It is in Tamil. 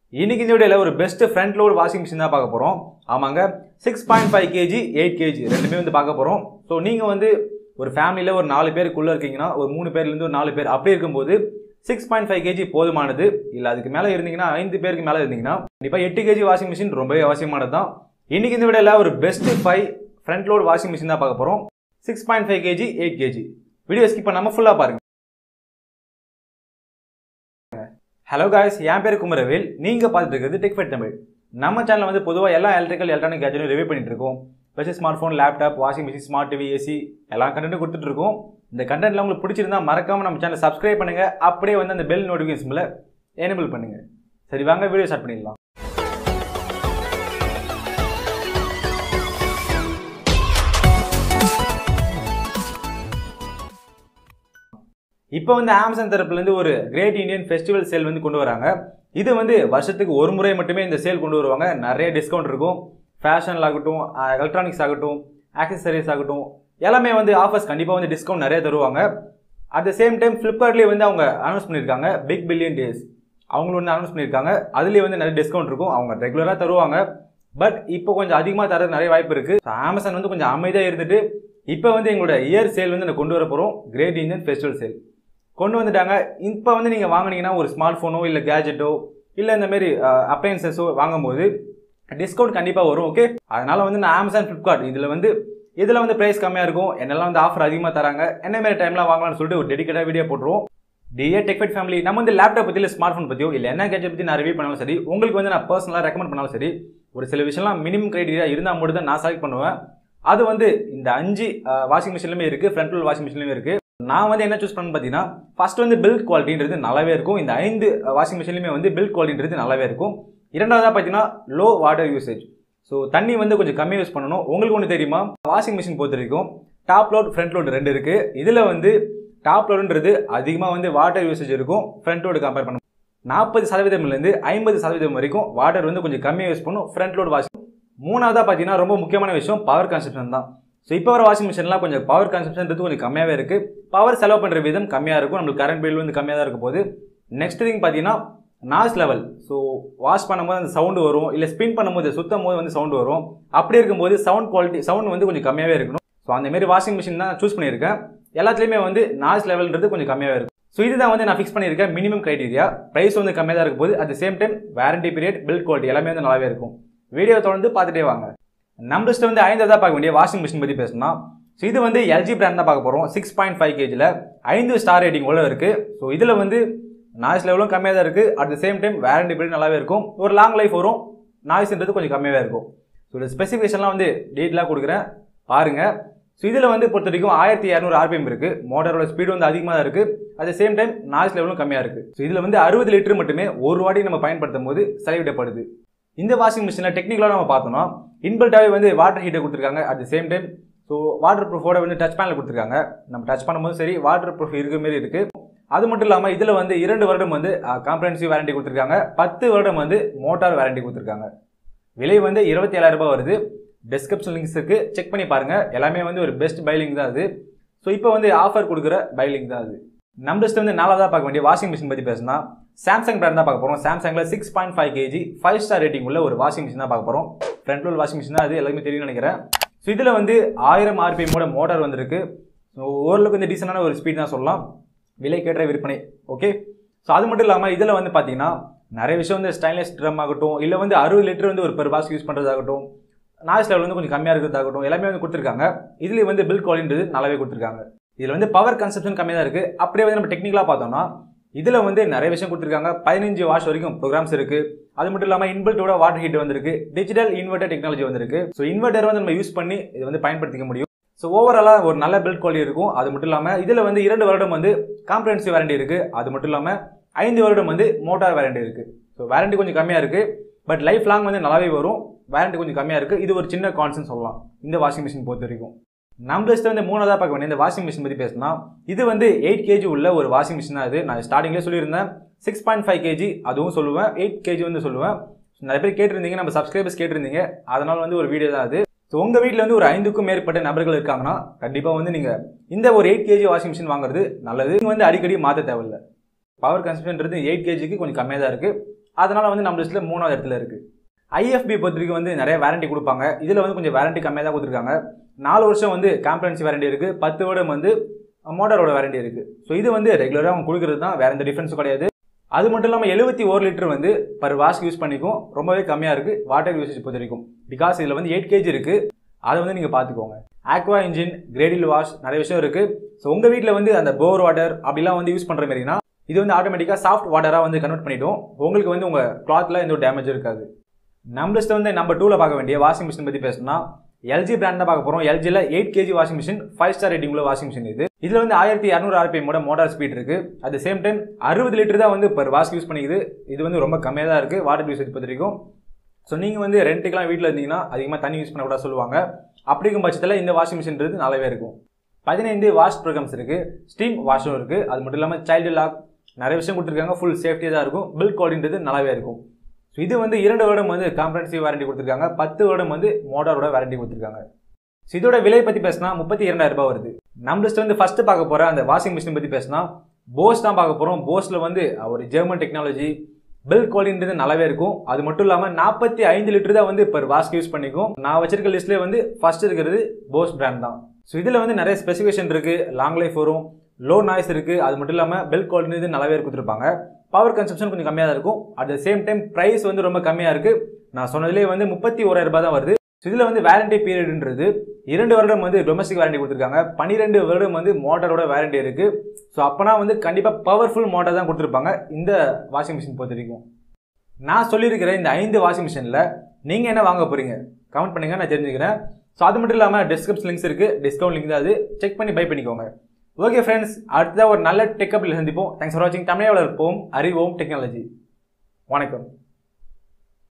இன்னைக்கு இந்த வீடியோவில் ஒரு best front load washing machine தான் பார்க்க போகிறோம் ஆமாங்க six point five KG eight KG ரெண்டுமே வந்து பார்க்க போகிறோம் ஸோ நீங்கள் வந்து ஒரு ஃபேமிலியில் ஒரு நாலு பேருக்குள்ளே இருக்கீங்கன்னா ஒரு மூணு பேர்லேருந்து ஒரு நாலு பேர் அப்படி இருக்கும்போது சிக்ஸ் பாயிண்ட் ஃபைவ் கேஜி போதுமானது இல்லை அதுக்கு மேலே இருந்தீங்கன்னா ஐந்து பேருக்கு மேலே இருந்தீங்கன்னா கண்டிப்பாக எட்டு கேஜி வாஷிங் மிஷின் ரொம்பவே அவசியமானது தான் இன்னைக்கு இந்த வீடியோவில் ஒரு best five front load washing machine தான் பார்க்க போகிறோம் six point five KG eight KG video skip பண்ணாமல் ஃபுல்லாக பாருங்க ஹலோ காய்ஸ் என் பேர் குமரவேல் நீங்கள் பார்த்துட்டு இருக்கிறது டெக்ஃபெட் தமிழ் நம்ம சேனலில் வந்து பொதுவாக எல்லா எலக்ட்ரிக்கல் எலக்ட்ரானிக் கேஜெட்டும் ரிவ்யூ பண்ணிட்டு இருக்கோம் special smart phone laptop washing machine smart TV AC எல்லா கண்டென்ட்டும் கொடுத்துட்டு இருக்கோம் இந்த கண்டென்ட்ல உங்களுக்கு பிடிச்சிருந்தா மறக்காம நம்ம சேனலை சப்ஸ்கிரைப் பண்ணுங்க அப்படியே வந்து அந்த பெல் நோட்டிஃபிகேஷனில் எனேபிள் பண்ணுங்க சரி வாங்க வீடியோ ஸ்டார்ட் பண்ணிடலாம் இப்போ வந்து அமேசான் தரப்புலேருந்து ஒரு கிரேட் இந்தியன் ஃபெஸ்டிவல் சேல் வந்து கொண்டு வராங்க இது வந்து வருஷத்துக்கு ஒரு முறை மட்டுமே இந்த சேல் கொண்டு வருவாங்க நிறைய டிஸ்கவுண்ட் இருக்கும் ஃபேஷனில் ஆகட்டும் எலக்ட்ரானிக்ஸ் ஆகட்டும் ஆக்சசரிஸ் ஆகட்டும் எல்லாமே வந்து ஆஃபர்ஸ் கண்டிப்பாக வந்து டிஸ்கவுண்ட் நிறைய தருவாங்க அட் த சேம் டைம் ஃப்ளிப்கார்ட்லேயே வந்து அவங்க அனௌன்ஸ் பண்ணியிருக்காங்க பிக் பில்லியன் டேஸ் அவங்களும் வந்து அனௌன்ஸ் பண்ணியிருக்காங்க அதுலேயே வந்து நிறைய டிஸ்கவுண்ட் இருக்கும் அவங்க ரெகுலராக தருவாங்க பட் இப்போ கொஞ்சம் அதிகமாக தர நிறைய வாய்ப்பு இருக்குது அமேசான் வந்து கொஞ்சம் அமைதியாக இருந்துட்டு இப்போ வந்து எங்களோட இயர் சேல் வந்து நான் கொண்டு வர போகிறோம் கிரேட் இந்தியன் ஃபெஸ்டிவல் சேல் கொண்டு வந்துட்டாங்க இப்போ வந்து நீங்கள் வாங்குனீங்கன்னா ஒரு ஸ்மார்ட் ஃபோனோ இல்லை கேஜெட்டோ இல்லை இந்த மாதிரி அப்ளையன்சஸோ வாங்கும்போது டிஸ்கவுண்ட் கண்டிப்பாக வரும் ஓகே அதனால வந்து நான் அமேசான் ஃப்ளிப்கார்ட் இதில் வந்து இதில் வந்து ப்ரைஸ் கம்மியாக இருக்கும் என்னெல்லாம் வந்து ஆஃபர் அதிகமாக தராங்க என்ன மாதிரி டைம்லாம் வாங்கலாம்னு சொல்லிட்டு ஒரு டெடிக்கேட்டாக வீடியோ போட்டுருவோம் டிஏ டெக்ஃபெட் ஃபேமிலி நம்ம வந்து லேப்டாப் பற்றி இல்லை ஸ்மார்ட் ஃபோன் பற்றியோ இல்லை என்ன கேஜெட் பற்றி நான் ரிவ்யூ பண்ணாலும் சரி உங்களுக்கு வந்து நான் பர்சனலாக ரெக்கமெண்ட் பண்ணாலும் சரி ஒரு சில விஷயம்லாம் மினிமம் கிரைடீரியா இருந்தால் மட்டும் தான் நான் செலக்ட் பண்ணுவேன் அது வந்து இந்த அஞ்சு வாஷிங் மிஷின்லையுமே இருக்குது ஃப்ரண்ட் லோட் வாஷிங் மிஷின்லையும் இருக்குது நான் வந்து என்ன சூஸ் பண்ணு பார்த்தீங்கன்னா ஃபர்ஸ்ட் வந்து பில்ட் குவாலிட்டின்றது நல்லாவே இருக்கும் இந்த ஐந்து வாஷிங் மிஷின்லையுமே வந்து பில்ட் குவாலிட்டின்றது நல்லாவே இருக்கும் இரண்டாவதாக பார்த்தீங்கன்னா லோ வாட்டர் யூசேஜ் ஸோ தண்ணி வந்து கொஞ்சம் கம்மியாக யூஸ் பண்ணணும் உங்களுக்கு ஒன்று தெரியுமா வாஷிங் மிஷின் பொறுத்த வரைக்கும் டாப் லோட் ஃப்ரண்ட் லோட் ரெண்டு இருக்குது இதில் வந்து டாப் லோடுன்றது அதிகமாக வந்து வாட்டர் யூசேஜ் இருக்கும் ஃப்ரண்ட் லோடு கம்பேர் பண்ண நாற்பது சதவீதம்லேருந்து ஐம்பது சதவீதம் வரைக்கும் வாட்டர் வந்து கொஞ்சம் கம்மியாக யூஸ் பண்ணும் ஃப்ரண்ட் லோட் வாஷிங் மூணாவதாக பார்த்தீங்கன்னா ரொம்ப முக்கியமான விஷயம் பவர் கன்சப்ஷன் தான் ஸோ இப்போ வர வாஷிங் மிஷின்லாம் கொஞ்சம் பவர் கன்சப்ஷன்றது கொஞ்சம் கம்மியாகவே இருக்குது பவர் செலவு பண்ணுற விதம் கம்மியாக இருக்கும் நம்மளுக்கு கரண்ட் பில் வந்து கம்மியாக தான் இருக்க போது நெக்ஸ்ட் திங் பார்த்தீங்கன்னா நாஸ் லெவல் ஸோ வாஷ் பண்ணும்போது அந்த சவுண்டு வரும் இல்லை ஸ்பின் பண்ணும்போது சுத்தம் போது வந்து சவுண்டு வரும் அப்படி இருக்கும்போது சவுண்ட் குவாலிட்டி சவுண்ட் வந்து கொஞ்சம் கம்மியாகவே இருக்கணும் ஸோ அந்த மாதிரி வாஷிங் மிஷின் தான் சூஸ் பண்ணியிருக்கேன் எல்லாத்துலேயுமே வந்து நாஸ் லெவல்ன்றது கொஞ்சம் கம்மியாகவே இருக்கும் ஸோ இதுதான் வந்து நான் ஃபிக்ஸ் பண்ணியிருக்கேன் மினிமம் கிரைட்டீரியா ப்ரைஸ் வந்து கம்மியாக தான் இருக்கும் போது at same time warranty period build quality எல்லாமே வந்து நல்லாவே இருக்கும் வீடியோ தொடர்ந்து பார்த்துட்டே வாங்க நம்ம லிஸ்ட் வந்து ஐந்தாவது பார்க்க வேண்டிய வாஷிங் மிஷின் பற்றி பேசணும் ஸோ இது வந்து எல்ஜி பிராண்ட் தான் பார்க்க போகிறோம் சிக்ஸ் பாயிண்ட் ஃபைவ் கேஜியில் ஐந்து ஸ்டார் ரேட்டிங் உள்ள இருக்குது ஸோ இதில் வந்து நாய்ஸ் லெவலும் கம்மியாக தான் இருக்குது at the same time warranty period நல்லாவே இருக்கும் ஒரு லாங் லைஃப் வரும் நாய்ஸ்ன்றது கொஞ்சம் கம்மியாகவே இருக்கும் ஸோ இந்த ஸ்பெசிஃபிகேஷன்லாம் வந்து டீட்டெயிலாக கொடுக்குறேன் பாருங்கள் ஸோ இதில் வந்து பொறுத்த வரைக்கும் ஆயிரத்தி இரநூறு ஆர்பிஎம் இருக்குது மோட்டரோட ஸ்பீடு வந்து அதிகமாக தான் இருக்குது at the same time noise லெவலும் கம்மியாக இருக்குது ஸோ இதில் வந்து அறுபது லிட்டர் மட்டுமே ஒரு வாட்டி நம்ம பயன்படுத்தும் போது செலவிடப்படுது இந்த வாஷிங் மிஷினில் டெக்னிக்கலாக நம்ம பார்த்தோம்னா இன்பில்ட்டாகவே வந்து வாட்டர் ஹீட்டர் கொடுத்துருக்காங்க at the same time so water ப்ரூஃபோட வந்து டச் பேனில் கொடுத்துருக்காங்க நம்ம டச் பண்ணும்போது சரி வாட்டர் ப்ரூஃப் இருக்கிற மாரி இருக்குது அது மட்டும் இல்லாமல் இதில் வந்து இரண்டு வருடம் வந்து காம்ப்ரஹென்சிவ் வாரண்டி கொடுத்துருக்காங்க பத்து வருடம் வந்து மோட்டார் வாரண்டி கொடுத்துருக்காங்க விலை வந்து இருபத்தி ஏழாயிரம் ரூபாய் வருது டிஸ்கிரிப்ஷன் லிங்க்ஸ் இருக்குது செக் பண்ணி பாருங்கள் எல்லாமே வந்து ஒரு பெஸ்ட் பைலிங் தான் அது ஸோ இப்போ வந்து ஆஃபர் கொடுக்குற பைலிங் தான் அது நம்ம லிஸ்ட் வந்து நாலாவதாக பார்க்க வேண்டிய வாஷிங் மிஷின் பற்றி பேசினா சாம்சங் பிராண்ட் தான் பார்க்க போகிறோம் சாம்சங்கில் six point five KG five star rating உள்ள ஒரு வாஷிங் மிஷின் தான் பார்க்க போகிறோம் ஃப்ரண்ட் லோல் வாஷிங் மிஷின் தான் அது எல்லாமே தெரியும்னு நினைக்கிறேன் ஸோ இதில் வந்து ஆயிரம் ஆர்பிஎம்மோட மோட்டார் வந்திருக்கு ஸோ ஓரளவுக்கு வந்து டீசெண்டான ஒரு ஸ்பீட் தான் சொல்லலாம் விலை கேட்ட விற்பனை ஓகே ஸோ அது மட்டும் இல்லாமல் இதில் வந்து பார்த்தீங்கன்னா நிறைய விஷயம் வந்து ஸ்டைன்லெஸ் ட்ரம் ஆகட்டும் இல்லை வந்து அறுபது லிட்டர் வந்து ஒரு பெர் பாஸ்க் யூஸ் பண்ணுறதாகட்டும் நாய்ஸ் லெவல் வந்து கொஞ்சம் கம்மியாக இருக்கிறதாகட்டும் எல்லாமே வந்து கொடுத்துருக்காங்க இதுலேயே வந்து பில் குவாலின்றது நல்லாவே கொடுத்துருக்காங்க இதில் வந்து பவர் கன்சப்ஷன் கம்மியாக தான் இருக்குது அப்படியே வந்து நம்ம டெக்னிக்கலாக பார்த்தோம்னா இதில் வந்து நிறைய விஷயம் கொடுத்துருக்காங்க பதினஞ்சு வாஷ் வரைக்கும் ப்ரோக்ராம்ஸ் இருக்குது அது மட்டும் இல்லாமல் இன்பில்ட்டோட வாட்டர் ஹீட் வந்திருக்கு டிஜிட்டல் இன்வெர்டர் டெக்னாலஜி வந்திருக்கு ஸோ இன்வெர்டர் வந்து நம்ம யூஸ் பண்ணி இதை வந்து பயன்படுத்திக்க முடியும் ஸோ ஓவராலாக ஒரு நல்ல பில்ட் குவாலிட்டி இருக்கும் அது மட்டும் இல்லாமல் இதில் வந்து இரண்டு வருடம் வந்து காம்ப்ரஹென்சிவ் வாரண்டி இருக்குது அது மட்டும் இல்லாமல் ஐந்து வருடம் வந்து மோட்டார் வாரண்டி இருக்குது ஸோ வாரண்டி கொஞ்சம் கம்மியாக இருக்குது பட் லைஃப் லாங் வந்து நல்லாவே வரும் வாரண்டி கொஞ்சம் கம்மியாக இருக்குது இது ஒரு சின்ன கான்சன் சொல்லலாம் இந்த வாஷிங் மிஷின் பொறுத்த வரைக்கும் நம்ம லிஸ்ட் வந்து மூணாவதாக பார்க்க வேண்டிய இந்த வாஷிங் மிஷின் பற்றி பேசினா இது வந்து எயிட் கேஜி உள்ள ஒரு வாஷிங் மிஷின் தான் இது நான் ஸ்டார்டிங்லேயே சொல்லியிருந்தேன் சிக்ஸ் பாயிண்ட் ஃபைவ் கேஜி அதுவும் சொல்லுவேன் எயிட் கேஜி வந்து சொல்லுவேன் நிறைய பேர் கேட்டிருந்தீங்க நம்ம சப்ஸ்கிரைபர்ஸ் கேட்டிருந்தீங்க அதனால் வந்து ஒரு வீடியோ தான் அது ஸோ உங்கள் வீட்டில் வந்து ஒரு ஐந்துக்கும் மேற்பட்ட நபர்கள் இருக்காங்கன்னா கண்டிப்பாக வந்து நீங்கள் இந்த ஒரு எயிட் கேஜி வாஷிங் மிஷின் வாங்குறது நல்லது நீங்கள் வந்து அடிக்கடி மாற்ற தேவையில்லை பவர் கன்சப்ஷன்றது எயிட் கேஜிக்கு கொஞ்சம் கம்மியாக தான் இருக்குது அதனால வந்து நம்ம லிஸ்ட்டில் மூணாவது இடத்துல இருக்குது ஐஎஃப்பி பொறுத்த வரைக்கும் வந்து நிறைய வாரண்டி கொடுப்பாங்க இதில் வந்து கொஞ்சம் வாரண்டி கம்மியாக தான் கொடுத்துருக்காங்க நாலு வருஷம் வந்து காம்பரன்சி வாரண்டி இருக்குது பத்து வருடம் வந்து மோட்டாரோட வாரண்டி இருக்குது ஸோ இது வந்து ரெகுலராக அவங்க கொடுக்குறது தான் வேறு எந்த டிஃப்ரென்ஸும் கிடையாது அது மட்டும் இல்லாமல் எழுபத்தி ஒரு லிட்டர் வந்து பர் வாஷ்க்கு யூஸ் பண்ணிக்கும் ரொம்பவே கம்மியாக இருக்குது வாட்டர் யூசேஜ் பொறுத்த வரைக்கும் பிகாஸ் இதில் வந்து எயிட் கேஜி இருக்குது அதை வந்து நீங்கள் பார்த்துக்கோங்க ஆக்வா இன்ஜின் கிரேடில் வாஷ் நிறைய விஷயம் இருக்குது ஸோ உங்கள் வீட்டில் வந்து அந்த போர் வாட்டர் அப்படிலாம் வந்து யூஸ் பண்ணுற மாதிரினா இது வந்து ஆட்டோமேட்டிக்காக சாஃப்ட் வாட்டராக வந்து கன்வெர்ட் பண்ணிவிடும் உங்களுக்கு வந்து உங்கள் கிளாத்தில் எந்த ஒரு டேமேஜ் இருக்காது நம்ம லிஸ்ட்டில் வந்து நம்ம டூவில் பார்க்க வேண்டிய வாஷிங் மிஷின் பற்றி பேசணும்னா எல்ஜி பிராண்ட் தான் பார்க்க போகிறோம் எல்ஜியில் eight KG washing machine five star rating உள்ள வாஷிங் மிஷின் இது இதில் வந்து ஆயிரத்தி இரநூறு ஆர்பிஎம்மோட மோட்டார் ஸ்பீட் இருக்குது அட் த சேம் டைம் அறுபது லிட்டர் தான் வந்து பர் வாஷ் யூஸ் பண்ணிக்குது இது வந்து ரொம்ப கம்மியாக தான் இருக்குது வாட்டர் யூசேஜ் பொறுத்த வரைக்கும் ஸோ நீங்கள் வந்து ரெண்ட்டுக்கெலாம் வீட்டில் இருந்தீங்கன்னா அதிகமாக தண்ணி யூஸ் பண்ணக்கூடாது சொல்லுவாங்க அப்படிங்கும் பட்சத்தில் இந்த வாஷிங் மிஷின்றது நல்லாவே இருக்கும் பதினைந்து வாஷ் ப்ரோக்ராம்ஸ் இருக்குது ஸ்டீம் வாஷும் இருக்குது அது மட்டும் இல்லாமல் சைல்டு லாக் நிறைய விஷயம் கொடுத்துருக்காங்க ஃபுல் சேஃப்டியாக தான் இருக்கும் பில் கோடின்றது நல்லாவே இருக்கும் ஸோ இது வந்து இரண்டு வருடம் வந்து காம்பரன்சிவ் வாரண்டி கொடுத்துருக்காங்க பத்து வருடம் வந்து மோட்டாரோட வாரண்டி கொடுத்துருக்காங்க ஸோ இதோட விலை பற்றி பேசினா முப்பத்தி இரண்டாயிரம் ரூபாய் வருது நம்ம லிஸ்ட் வந்து ஃபஸ்ட்டு பார்க்க போகிற அந்த வாஷிங் மிஷின் பற்றி பேசினா போஸ் தான் பார்க்க போகிறோம் போஸில் வந்து ஒரு ஜெர்மன் டெக்னாலஜி பில் குவாலிட்டின்றது நல்லாவே இருக்கும் அது மட்டும் இல்லாமல் நாற்பத்தி ஐந்து லிட்டர் தான் வந்து இப்போ வாஷ்க்கு யூஸ் பண்ணிக்கும் நான் வச்சிருக்க லிஸ்ட்லேயே வந்து ஃபர்ஸ்ட் இருக்கிறது போஸ் பிராண்ட் தான் ஸோ இதில் வந்து நிறைய ஸ்பெசிஃபிகேஷன் இருக்குது லாங் லைஃப் வரும் லோ நாய்ஸ் இருக்குது அது மட்டும் இல்லாமல் பெல் குவாலிட்டி நல்லாவே கொடுத்துருப்பாங்க பவர் கன்சப்ஷன் கொஞ்சம் கம்மியாக தான் இருக்கும் at the same time price வந்து ரொம்ப கம்மியாக இருக்குது நான் சொன்னதுலேயே வந்து முப்பத்தி ஓராயிரம் ரூபாய் தான் வருது ஸோ இதில் வந்து வாரண்டி பீரியட்ன்றது இரண்டு வருடம் வந்து டொமஸ்டிக் வாரண்டி கொடுத்துருக்காங்க பன்னிரெண்டு வருடம் வந்து மோட்டரோட வாரண்டி இருக்குது ஸோ அப்போனா வந்து கண்டிப்பாக பவர்ஃபுல் மோட்டார் தான் கொடுத்துருப்பாங்க இந்த வாஷிங் மிஷின் பொறுத்த வரைக்கும் நான் சொல்லியிருக்கிற இந்த ஐந்து வாஷிங் மிஷினில் நீங்கள் என்ன வாங்க போகிறீங்க கமெண்ட் பண்ணுங்கள் நான் தெரிஞ்சுக்கிறேன் ஸோ அது மட்டும் இல்லாமல் டிஸ்கிரிப்ஷன் லிங்க்ஸ் இருக்குது டிஸ்கவுண்ட் லிங்க் தான் அது செக் பண்ணி பை பண்ணிக்கோங்க ஓகே ஃப்ரெண்ட்ஸ் அடுத்ததாக ஒரு நல்ல டெக்கப்பில் சந்திப்போம் தேங்க்ஸ் ஃபார் வாட்சிங் தமிழை வளர்ப்போம் அறிவோம் டெக்னாலஜி வணக்கம்